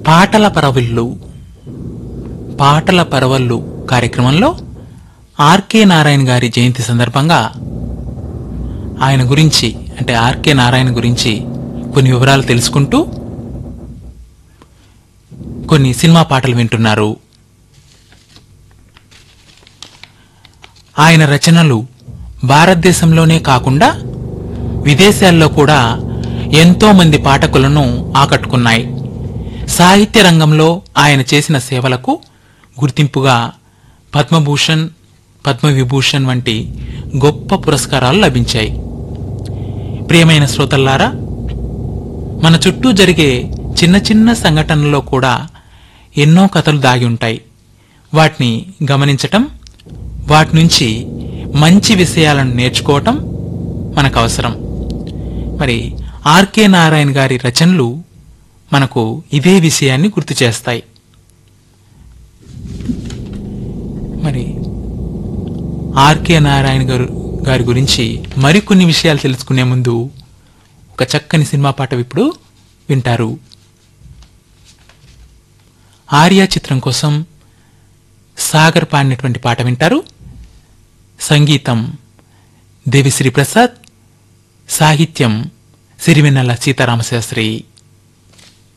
పాటల పరవళ్ళు పాటల పరవళ్ళు కార్యక్రమంలో ఆర్కే నారాయణ గారి జయంతి సందర్భంగా ఆయన గురించి అంటే ఆర్కే నారాయణ గురించి కొన్ని వివరాలు తెలుసుకుంటూ కొన్ని సినిమా పాటలు వింటున్నారు ఆయన రచనలు భారతదేశంలోనే కాకుండా విదేశాల్లో కూడా ఎంతో మంది పాఠకులను ఆకట్టుకున్నాయి సాహిత్య రంగంలో ఆయన చేసిన సేవలకు గుర్తింపుగా పద్మభూషణ్ పద్మవిభూషణ్ వంటి గొప్ప పురస్కారాలు లభించాయి ప్రియమైన శ్రోతల్లారా మన చుట్టూ జరిగే చిన్న చిన్న సంఘటనల్లో కూడా ఎన్నో కథలు దాగి ఉంటాయి వాటిని గమనించటం వాటి నుంచి మంచి విషయాలను నేర్చుకోవటం మనకు అవసరం మరి ఆర్కే నారాయణ గారి రచనలు మనకు ఇదే విషయాన్ని గుర్తు చేస్తాయి మరి ఆర్కే నారాయణ గారు గారి గురించి మరికొన్ని విషయాలు తెలుసుకునే ముందు ఒక చక్కని సినిమా పాట ఇప్పుడు వింటారు ఆర్య చిత్రం కోసం సాగర్ పాడినటువంటి పాట వింటారు సంగీతం దేవిశ్రీ ప్రసాద్ సాహిత్యం సిరివెన్నెల సీతారామశాస్త్రి